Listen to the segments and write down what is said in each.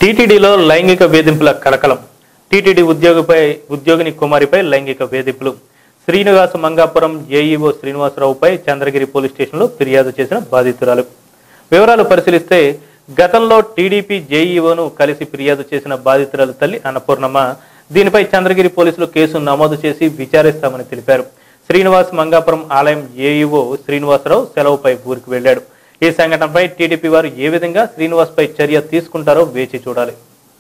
టీటీడీలో లైంగిక వేధింపుల కలకలం టీటీడీ ఉద్యోగిపై ఉద్యోగిని కుమారిపై లైంగిక వేధింపులు శ్రీనివాస మంగాపురం ఏఈఓ శ్రీనివాసరావుపై చంద్రగిరి పోలీస్ స్టేషన్లో ఫిర్యాదు చేసిన బాధితురాలు వివరాలు పరిశీలిస్తే గతంలో టీడీపీ జేఈఓను కలిసి ఫిర్యాదు చేసిన బాధితురాలు తల్లి అన్నపూర్ణమ్మ దీనిపై చంద్రగిరి పోలీసులు కేసు నమోదు చేసి విచారిస్తామని తెలిపారు శ్రీనివాస్ మంగాపురం ఆలయం ఏఈఓ శ్రీనివాసరావు సెలవుపై ఊరికి వెళ్లాడు ఈ సంఘటనపై టీడీపీ వారు ఏ విధంగా శ్రీనివాస్ పై చర్య తీసుకుంటారో వేచి చూడాలి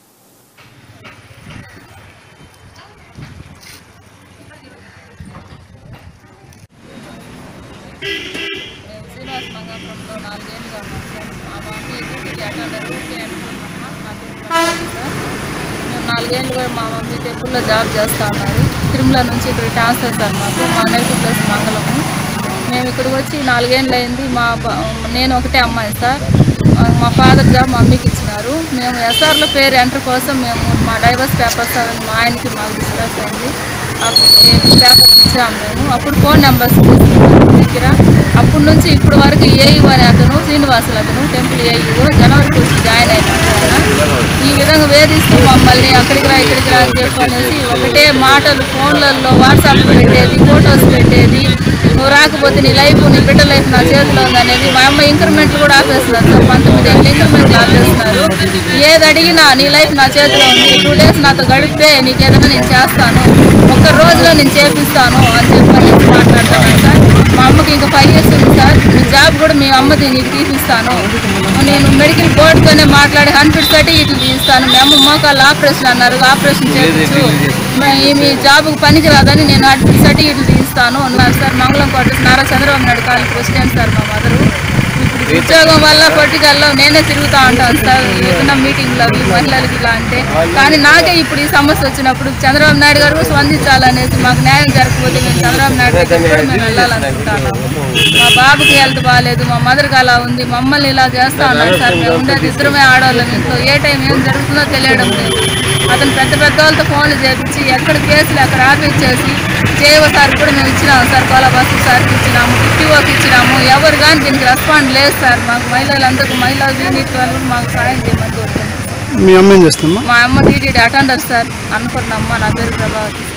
నేను శ్రీనివాస మంగాపురంలో నాలుగేళ్ళుగా ఉన్నాను సార్ మా మమ్మీ డ్యూటీకి అటెండర్ డ్యూటీ అనుకున్నామా నా పేరు ప్రసాద్ సార్ మేము నాలుగేళ్ళుగా మా మమ్మీ టెంపుల్లో జాబ్ చేస్తా ఉన్నారు తిరుమల నుంచి ఇక్కడ ట్రాన్స్ఫర్ సార్ మాకు మా నెగిటివ్ ప్లస్ మంగళము మేము ఇక్కడికి వచ్చి నాలుగేళ్ళు అయింది మా బ- నేను ఒకటే అమ్మాయి సార్ మా- మా ఫాదర్ జాబ్ మమ్మీకి ఇచ్చినారు మేము ఎస్ఆర్లో పేరు ఎంటర్ కోసం మేము మా డైవర్స్ పేపర్స్ అవి మా ఆయనకి మాకు డిస్కస్ అయింది అప్పుడు పేపర్స్ ఇచ్చాము మేము అప్పుడు ఫోన్ నెంబర్స్ తీసుకున్నాము దగ్గర అప్పటి నుంచి ఇప్పటి వరకు ఏఈఓ అని అతను శ్రీనివాసులు అతను టెంపుల్ ఏఈఓ జనవరికి వచ్చి జాయిన్ అయినాడు ఆయన ఈ విధంగా వేధిస్తూ మమ్మల్ని అక్కడికి రా ఇక్కడికి రా అని చెప్పనేసి ఒకటే మాటలు ఫోన్లలో వాట్సాప్ పెట్టేది ఫొటోస్ పెట్టేది నువ్వు రాకపోతే నీ లైఫ్ నీ బిడ్డ లైఫ్ నా చేతిలో ఉందనేది మా అమ్మ ఇంక్రిమెంట్లు కూడా ఆపేస్తున్నారు సార్ పంతొమ్మిది ఏళ్ళు ఇంక్రిమెంట్లు ఆపేస్తున్నారు ఏది అడిగినా నీ లైఫ్ నా చేతిలో ఉంది టూ డేస్ నాతో గడిపితే నీకు ఏదైనా నేను చేస్తాను ఒక్క రోజులో నేను చేపిస్తాను అని చెప్పని మాట్లాడతాను సార్ మా అమ్మకి ఇంకా ఫైవ్ ఇయర్స్ ఉంది సార్ మీ జాబ్ కూడా మీ అమ్మది నీకు తీసిస్తాను నేను మెడికల్ బోర్డుతోనే మాట్లాడి హండ్రెడ్ సర్టిఫికెట్లు తీస్తాను మీ అమ్మ మోకాళ్ళు ఆపరేషన్ అన్నారు ఆపరేషన్ చేయించు మీ- మీ జాబ్కి పనికి రాదని నేను హండ్రెడ్ సర్టిఫికెట్లు తీస్తాను అన్నారు sir Mangalam Kota Nara Chandrababu Naidu college president sir మా మదరు ఇప్పుడు ఉద్యోగం వల్ల పొట్టికల్లో నేనే తిరుగుతూ ఉంటాను సార్ ఏదైనా మీటింగ్లో అవి మహిళలకి ఇలా అంటే కానీ నాకే ఇప్పుడు ఈ సమస్య వచ్చినప్పుడు చంద్రబాబు నాయుడు గారు కూడా స్పందించాలనేసి మాకు న్యాయం జరగకపోతే మేము చంద్రబాబు నాయుడు దగ్గర కూడా మేము వెళ్ళాలనుకుంటాను మా బాబుకి హెల్త్ బాగాలేదు మా మదర్కి అలా ఉంది మమ్మల్ని ఇలా చేస్తా ఉన్నాను సార్ మేము ఉండేది ఇద్దరమే ఆడవాళ్ళం ఇంట్లో ఏ టైం ఏం జరుగుతుందో తెలియడం లేదు అతను పెద్ద పెద్ద వాళ్ళతో ఫోన్లు చేపించి ఎక్కడ కేసులు అక్కడ ఆపించేసి చేయవ సార్ కూడా మేము ఇచ్చినాము సార్ కోలా బస్సు సార్కి ఇచ్చినాము టీఓకి ఇచ్చినాము ఎవరు కానీ దీనికి రెస్పాండ్ లేదు సార్ మాకు మహిళలందరికీ మహిళా యూనిట్ వాళ్ళు కూడా మాకు సాయం చేయమని కోరుతున్నాం మీ అమ్మ ఏం చేస్తుందమ్మా మా అమ్మ టీటీడీ అటెండర్ సార్ అనుకున్నమ్మ నా పేరు ప్రభావతి